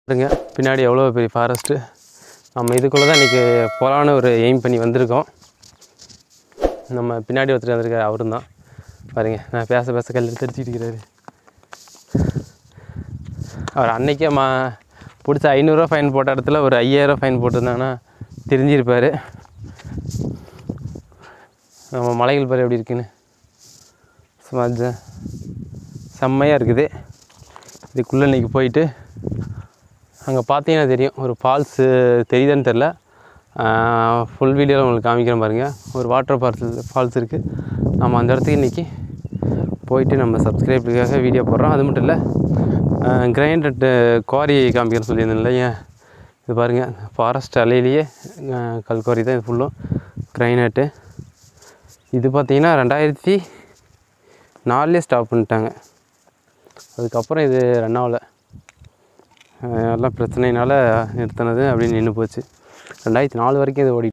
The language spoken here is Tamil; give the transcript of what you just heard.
பாருங்க பின்னாடி எவ்வளோ பெரிய ஃபாரஸ்ட்டு நம்ம இதுக்குள்ளே தான் இன்றைக்கி போகலான்னு ஒரு எய்ம் பண்ணி வந்திருக்கோம் நம்ம பின்னாடி ஒருத்தர் வந்திருக்காரு அவரும் தான் பாருங்க நான் பேச பேச கல் எடுத்து அடிச்சிட்டு இருக்கிறாரு அவர் அன்னைக்கே மா பிடிச்ச ஐநூறுரூவா ஃபைன் போட்ட இடத்துல ஒரு ஐயாயிரம் ஃபைன் போட்டிருந்தாங்கன்னா தெரிஞ்சிருப்பார் நம்ம மலைகள் பாரு எப்படி இருக்குன்னு சும்மா ஜ- செம்மையாக இருக்குது இதுக்குள்ளே இன்றைக்கி போயிட்டு அங்கே பார்த்தீங்கன்னா தெரியும் ஒரு ஃபால்ஸு தெரியுதான்னு தெரில ஃபுல் வீடியோவில் உங்களுக்கு காமிக்கிறேன் பாருங்கள் ஒரு வாட்டர் ஃபால்ஸ் ஃபால்ஸ் இருக்குது நம்ம அந்த இடத்துக்கு இன்றைக்கி போயிட்டு நம்ம சப்ஸ்கிரைபருக்காக வீடியோ போடுறோம் அது மட்டும் இல்லை கிரைண்டட் குவாரி காமிக்கிறேன்னு சொல்லியிருந்தேன் இல்லையா இது பாருங்கள் ஃபாரஸ்ட் அலையிலேயே அஹ், கல்குவாரி தான் இது ஃபுல்லும் கிரைனட்டு இது பார்த்தீங்கன்னா ரெண்டாயிரத்தி நாலுலேயே ஸ்டாப் பண்ணிட்டாங்க அதுக்கப்புறம் இது ரன் ஆகல அஹ் எல்லாம் பிரச்சனையினால நிறுத்தினது அப்படின்னு நின்று போச்சு ரெண்டாயிரத்தி நாலு வரைக்கும் இது ஓடி